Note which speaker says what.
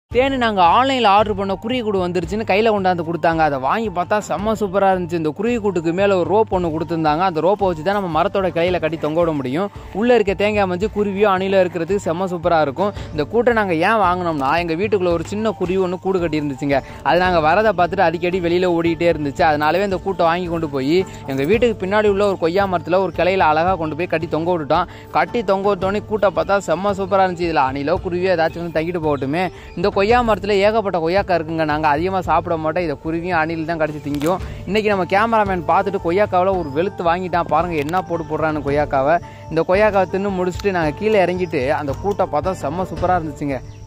Speaker 1: தேனு நாங்கள் ஆன்லைனில் ஆர்டர் பண்ண குருவி கூடு வந்துருச்சுன்னு கையில் கொண்டாந்து கொடுத்தாங்க அதை வாங்கி பார்த்தா செம்ம சூப்பராக இருந்துச்சு இந்த குருவி கூட்டுக்கு மேலே ஒரு ரோப் ஒன்று கொடுத்துருந்தாங்க அந்த ரோப்பை வச்சு தான் நம்ம மரத்தோட கையில் கட்டி தொங்க விட முடியும் உள்ளே இருக்க தேங்காய் மஞ்சு குருவியோ அணிலோ இருக்கிறதுக்கு செம்ம சூப்பராக இருக்கும் இந்த கூட்டை நாங்கள் ஏன் வாங்கினோம்னா எங்கள் வீட்டுக்குள்ளே ஒரு சின்ன குருவி ஒன்று கூடு கட்டி இருந்துச்சுங்க அது நாங்கள் வரதை பார்த்துட்டு அடிக்கடி வெளியில் ஓடிக்கிட்டே இருந்துச்சு அதனாலவே இந்த கூட்டை வாங்கி கொண்டு போய் எங்கள் வீட்டுக்கு பின்னாடி உள்ள ஒரு கொய்யா மரத்தில் ஒரு கிளையில அழகாக கொண்டு போய் கட்டி தொங்க விட்டுட்டோம் கட்டி தொங்க விட்டோன்னே கூட்டை பார்த்தா செம்ம சூப்பராக இருந்துச்சு இதில் அணிலோ குருவியோ ஏதாச்சும் வந்து தங்கிட்டு போகட்டுமே இந்த கொய்யா மரத்தில் ஏகப்பட்ட கொய்யாக்கா இருக்குங்க நாங்கள் அதிகமாக சாப்பிட மாட்டோம் இதை குருவியும் அணில் தான் கடிச்சு திங்கும் இன்றைக்கி நம்ம கேமராமேன் பார்த்துட்டு கொய்யாக்காவில் ஒரு வெளுத்து வாங்கிட்டான் பாருங்கள் என்ன போட்டு போடுறான்னு கொய்யாக்காவை இந்த கொய்யாக்காவை தின்னு முடிச்சுட்டு நாங்கள் கீழே இறங்கிட்டு அந்த கூட்டை பார்த்தா செம்ம சூப்பராக இருந்துச்சுங்க